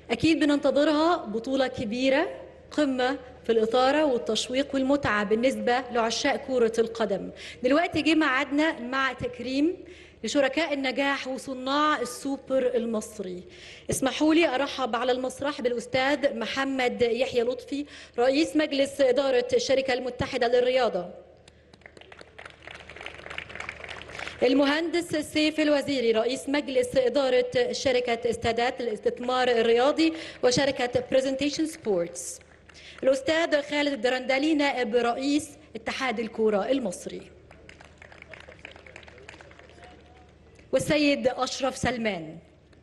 أكيد بننتظرها بطولة كبيرة قمة في الإثارة والتشويق والمتعة بالنسبة لعشاق كرة القدم دلوقتي جه ميعادنا مع تكريم لشركاء النجاح وصناع السوبر المصري اسمحوا لي أرحب على المسرح بالأستاذ محمد يحيى لطفي رئيس مجلس إدارة الشركة المتحدة للرياضة المهندس سيف الوزيري رئيس مجلس إدارة شركة استادات الاستثمار الرياضي وشركة برزنتيشن سبورتس الأستاذ خالد الدرندلي نائب رئيس اتحاد الكورة المصري والسيد أشرف سلمان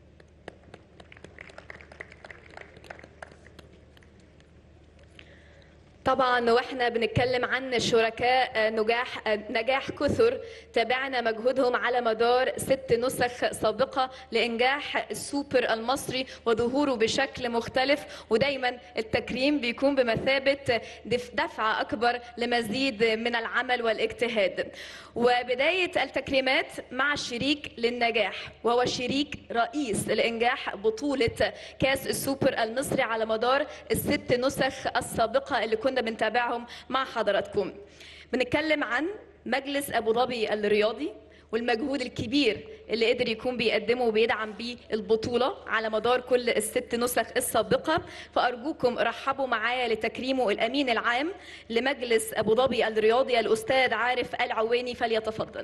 طبعا واحنا بنتكلم عن شركاء نجاح نجاح كثر تابعنا مجهودهم على مدار ست نسخ سابقه لانجاح السوبر المصري وظهوره بشكل مختلف ودايما التكريم بيكون بمثابه دفعه اكبر لمزيد من العمل والاجتهاد وبدايه التكريمات مع شريك للنجاح وهو شريك رئيس لانجاح بطوله كاس السوبر المصري على مدار الست نسخ السابقه اللي كنا بنتابعهم مع حضراتكم بنتكلم عن مجلس ابو ظبي الرياضي والمجهود الكبير اللي قدر يكون بيقدمه وبيدعم بيه البطولة على مدار كل الست نسخ السابقة فأرجوكم رحبوا معايا لتكريمه الأمين العام لمجلس أبو ظبي الرياضي الأستاذ عارف العواني فليتفضل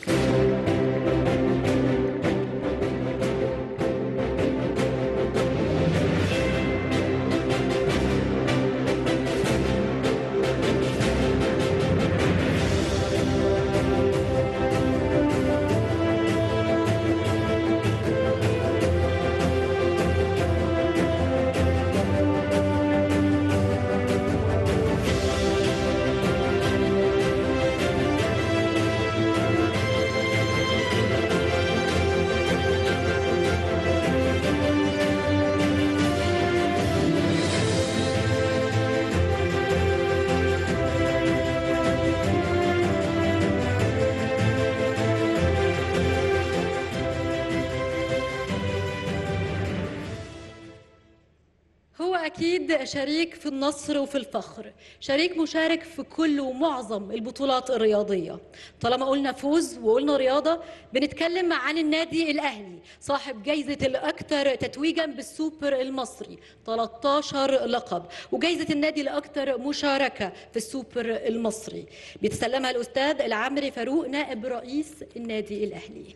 هو أكيد شريك في النصر وفي الفخر شريك مشارك في كل ومعظم البطولات الرياضية طالما قلنا فوز وقلنا رياضة بنتكلم عن النادي الأهلي صاحب جايزة الأكثر تتويجا بالسوبر المصري 13 لقب وجايزة النادي الأكثر مشاركة في السوبر المصري بيتسلمها الأستاذ العمري فاروق نائب رئيس النادي الأهلي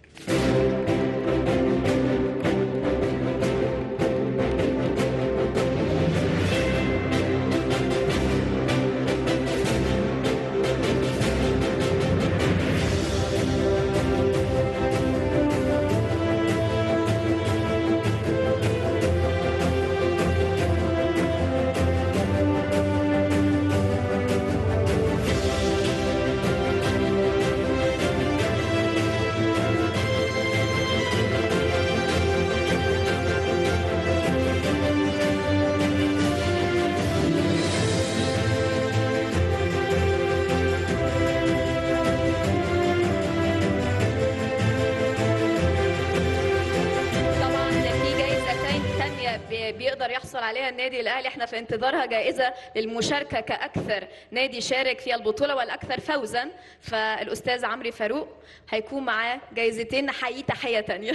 طبعا في جائزتين ثانيه بي- بيقدر يحصل عليها النادي الاهلي احنا في انتظارها جائزه للمشاركه كاكثر نادي شارك في البطوله والاكثر فوزا فالاستاذ عمرو فاروق هيكون معاه جائزتين نحييه تحيه ثانيه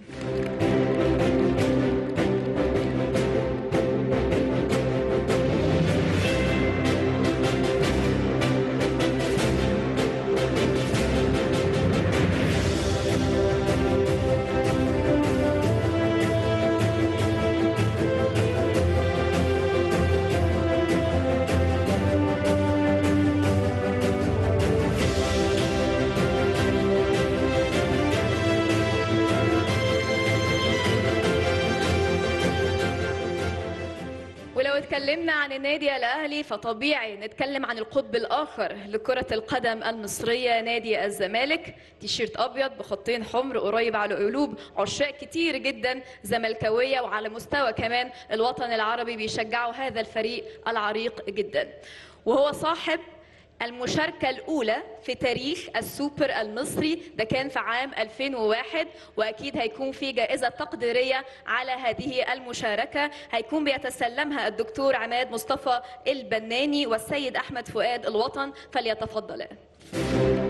ولو اتكلمنا عن النادي الاهلي فطبيعي نتكلم عن القطب الاخر لكره القدم المصريه نادي الزمالك تيشيرت ابيض بخطين حمر قريب على قلوب عشاق كتير جدا زملكاويه وعلى مستوى كمان الوطن العربي بيشجعوا هذا الفريق العريق جدا وهو صاحب المشاركة الأولى في تاريخ السوبر المصري ده كان في عام 2001 وأكيد هيكون في جائزة تقديرية على هذه المشاركة هيكون بيتسلمها الدكتور عماد مصطفى البناني والسيد أحمد فؤاد الوطن فليتفضلا